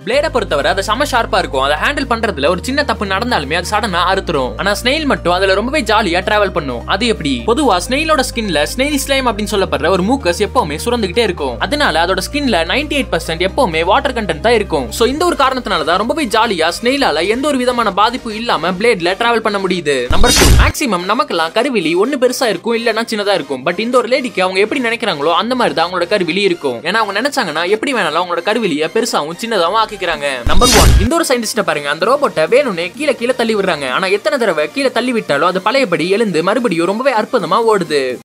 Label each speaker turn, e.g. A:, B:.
A: பிளேட பொறுத்தவரை அது செம ஷார்ப்பா இருக்கும் அதை ஹேண்டில் பண்றதுல ஒரு சின்ன தப்பு நடந்தாலுமே அது சடனா அறுத்துரும் ஆனா ஸ்னெயில் மட்டும் அதுல ரொம்பவே ஜாலியா டிராவல் பண்ணும் அது எப்படி பொதுவா ஸ்னெயிலோட ஸ்கின்ல ஸ்னெயில் ஸ்லைம் அப்படின்னு சொல்லப்படுற ஒரு மூக்கஸ் எப்பவுமே சுரந்துகிட்டே இருக்கும் அதனால அதோட ஸ்கின்ல 98% எயிட் பர்சன்ட் எப்பவுமே வாட்டர் கண்டென்ட் தான் இருக்கும் சோ இந்த ஒரு காரணத்தினால தான் ரொம்பவே ஜாலியா ஸ்னெயிலால எந்த ஒரு விதமான பாதிப்பு இல்லாம பிளேட்ல டிராவல் பண்ண முடியுது நம்பர் டூ மேக்ஸிமம் நமக்கெல்லாம் கருவிலி ஒன்னு பெருசா இருக்கும் இல்லனா சின்னதா இருக்கும் பட் இந்த ஒரு லேடிக்கு அவங்க எப்படி நினைக்கிறாங்களோ அந்த மாதிரி தான் அவங்களோட கருவிலி இருக்கும் ஏன்னா அவங்க நினைச்சாங்கன்னா எப்படி வேணாலும் அவங்களோட கருவிலிய பெருசாவும் சின்னதாவும் ஆக்கிக்கிறாங்க நம்பர் ஒன் இந்த ஒரு சயின்டிஸ்ட பாருங்க அந்த ரோபோட்டை வேணும்னே கீழே கீழே தள்ளி விடுறாங்க ஆனா எத்தனை தடவை கீழே தள்ளி விட்டாலும் அது பழையபடி எழுந்து மறுபடியும் ரொம்பவே அற்புதமா ஓடுது